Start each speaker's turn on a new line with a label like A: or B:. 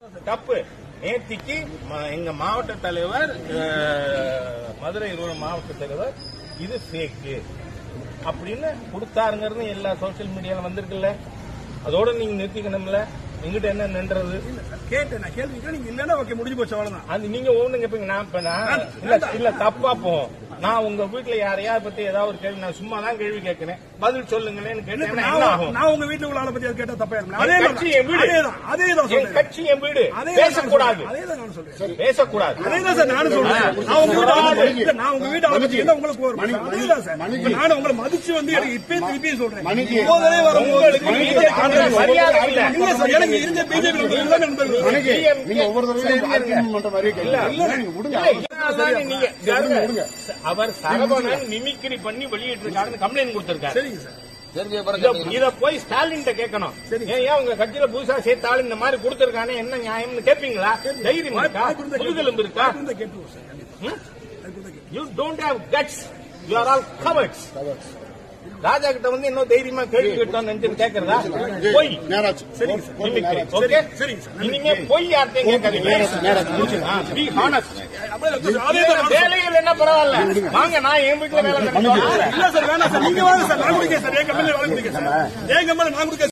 A: தப்பு நேத்திக்கு ம- எங்க மாவட்ட தலைவர் அஹ், மதுரை ரூரல் மாவட்ட தலைவர் இது ஃபேக்கு அப்படின்னு கொடுத்தாருங்கிறது எல்லா சோசியல் மீடியால வந்திருக்குல்ல அதோட நீங்க நிறுத்திக்கணும்ல எங்கிட்ட என்ன நின்றது
B: கேட்டேன் நான் கேள்வி கேட்டேன், நீங்க இல்லன்னா ஓகே முடிஞ்சு போச்சு அவ்வளவுதான்
A: அது நீங்க ஒண்ணு கேப்பீங்க நான் இப்ப நான் இல்ல இல்ல தப்பா போகும் நான் உங்க வீட்டுல யாரையாவது பத்தி ஏதாவது ஒரு கேள்வி நான் சும்மா தான் கேள்வி கேட்கிறேன் பதில் சொல்லுங்களேன்னு
B: இப்ப
A: கேட்டேன் என்ன
B: நான்
A: ஆகும்
B: நான் உங்க வீட்டுல உள்ள ஆளை பத்தி அது கேட்டா தப்பா இருக்கும்
A: என்
B: அதே
A: கட்சி என் வீடு
B: அதேதான் அதேதான்
A: என்
B: சொல்றேன்
A: கட்சி என் வீடு
B: அதே
A: பேசக்கூடாது
B: அதேதான் நான் சொல்றேன்
A: பேசக்கூடாது
B: அதேதான் சார் நானும் சொல்றேன் நான் உங்க வீட்டு ஆளை பத்தி- இல்ல, நான் உங்க வீட்டு ஆளை பத்தி என்ன உங்களுக்கு ஒரு
C: மணி-
B: அதேதான் சார்
C: மணிக்கு-
B: இப்ப நானும் உங்களை மதிச்சு வந்து எனக்கு இப்பயே திருப்பியும் சொல்றேன்
C: மணிக்கு-
B: இப்போதே வரும்போது
A: உங்களுக்கு BJP மரியாதை இல்ல
B: இல்ல சார் எனக்கு இருந்த பிஜேபி எல்லா நண்பர்கள்
C: மணிக்கு
A: CM
C: நீங்க ஒவ்வொரு தடவையும் ஆர்கியூமெண்ட் பண்ற மாதிரி
A: இல்ல
C: கேட்கல நீங்க விடுங்க
A: இல்ல, நீங்க
C: விடுங்க, விடுங்க.
A: அவர் சரவணன் மிமிக்ரி பண்ணி வெளியிட்டு இருக்காருன்னு கம்ப்ளைண்ட் கொடுத்திருக்காரு
B: சரிங்க சார்
A: இத- இத போய் ஸ்டாலின் கேட்கணும் ஏன் ஏன் உங்க கட்சியில புதுசா சேர்த்தாலும் இந்த மாதிரி கொடுத்திருக்கானே என்ன நியாயம்னு கேட்பீங்களா தைரியம் இருக்கா முதுகெலும்பு இருக்கா
B: இருந்தா கேட்டுருவோம் சார் கண்டிப்பா. அதுக்கு தான் கேட்டுருவோம்.
A: You don't have guts you are all cowards Raja கிட்ட வந்து இன்னும் தைரியமா கேள்வி கேட்டோம் நினைச்சு கேக்குறதா போய்
C: நேராச்சு
B: சரிங்க சார்
C: பொறுமை நேராச்சு
A: ஓகே
B: சரிங்க சார்
A: இனிமே போய் யார்ட்டையும் கேட்காதீங்க பி ஹானஸ்ட்
B: அதேதான் நான்
A: வேலைகள் என்ன பரவாயில்ல வாங்க நான் என் வீட்டுல வேலை கட்டுறேன்
B: இல்ல சார் வேணாம் சார் நீங்க வாங்க சார் நான் குடிக்க சார் என் கம்பெனில வேலை குடிக்க சார் என் கம்பெனில நான் குடிக்க